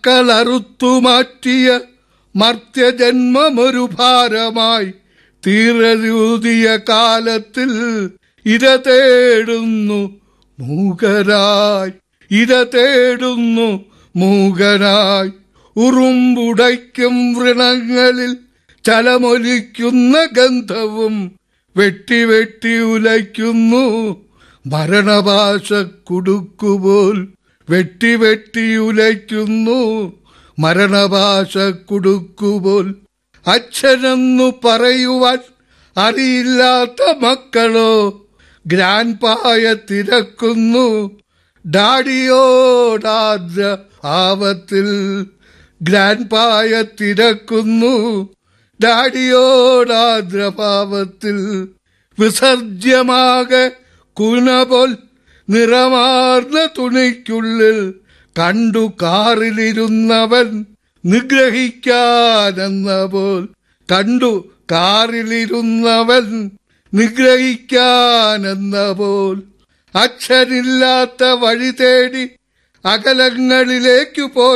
മക്കളറുത്തുമാറ്റിയ മർത്യജന്മമൊരു ഭാരമായി തീരരൂതിയ കാലത്തിൽ ഇര തേടുന്നു മൂകരായി ഇര തേടുന്നു മൂകനായി ഉറുമ്പുടയ്ക്കും വൃണങ്ങളിൽ ചലമൊലിക്കുന്ന ഗന്ധവും വെട്ടി വെട്ടി ഉലയ്ക്കുന്നു മരണഭാഷ കുടുക്കുപോൽ വെട്ടി വെട്ടി ഉലയ്ക്കുന്നു മരണഭാഷ കുടുക്കുപോൽ അച്ഛനെന്നു പറയുവാൻ അറിയില്ലാത്ത മക്കളോ ഗ്രാൻഡ് പായ തിരക്കുന്നു ഡാഡിയോടാദ്ര ഭാവത്തിൽ ഗ്രാൻഡ് പായ തിരക്കുന്നു ഡാഡിയോടാദ്ര ഭാവത്തിൽ വിസർജ്യമാകെ കുനപോൽ നിറമാർന്ന തുണിക്കുള്ളിൽ കണ്ടു കാറിലിരുന്നവൻ നിഗ്രഹിക്കാനെന്ന പോൽ കണ്ടു കാറിലിരുന്നവൻ നിഗ്രഹിക്കാനെന്ന പോൽ അച്ഛനില്ലാത്ത വഴി തേടി അകലങ്ങളിലേക്കു പോയി